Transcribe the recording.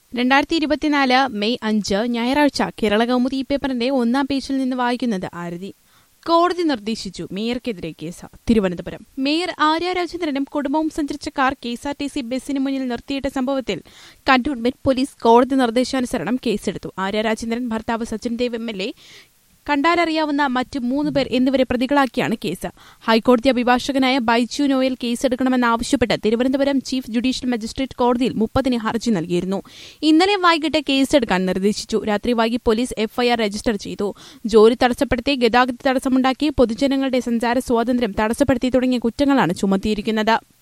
രണ്ടായിരത്തി ഇരുപത്തിനാല് മെയ് അഞ്ച് ഞായറാഴ്ച കേരള കൗമുദി ഈ പേപ്പറിന്റെ ഒന്നാം പേജിൽ നിന്ന് വായിക്കുന്നത് ആരതി കോടതി നിർദ്ദേശിച്ചു മേയർക്കെതിരെ കേസ് തിരുവനന്തപുരം മേയർ ആര്യ രാജേന്ദ്രനും കുടുംബവും സഞ്ചരിച്ച car K S R T C ബസിന് മുന്നിൽ നിർത്തിയിട്ട സംഭവത്തിൽ കന്റോൺമെന്റ് പോലീസ് കോടതി നിർദ്ദേശാനുസരണം കേസെടുത്തു ആര്യ രാജേന്ദ്രൻ ഭർത്താവ് Sachin Dev M L A കണ്ടാലറിയാവുന്ന മറ്റ് മൂന്ന് പേർ എന്നിവരെ പ്രതികളാക്കിയാണ് കേസ് ഹൈക്കോടതി അഭിഭാഷകനായ ബൈജു നോയൽ കേസെടുക്കണമെന്നാവശ്യപ്പെട്ട് തിരുവനന്തപുരം ചീഫ് ജുഡീഷ്യൽ മജിസ്ട്രേറ്റ് കോടതിയിൽ മുപ്പതിന് ഹർജി നൽകിയിരുന്നു ഇന്നലെ വൈകിട്ട് കേസെടുക്കാൻ നിർദ്ദേശിച്ചു രാത്രി വൈകി പോലീസ് എഫ്ഐആർ രജിസ്റ്റർ ചെയ്തു ജോലി തടസ്സപ്പെടുത്തി ഗതാഗത തടസ്സമുണ്ടാക്കി പൊതുജനങ്ങളുടെ സഞ്ചാര സ്വാതന്ത്ര്യം തടസ്സപ്പെടുത്തി തുടങ്ങിയ കുറ്റങ്ങളാണ് ചുമത്തിയിരിക്കുന്നത്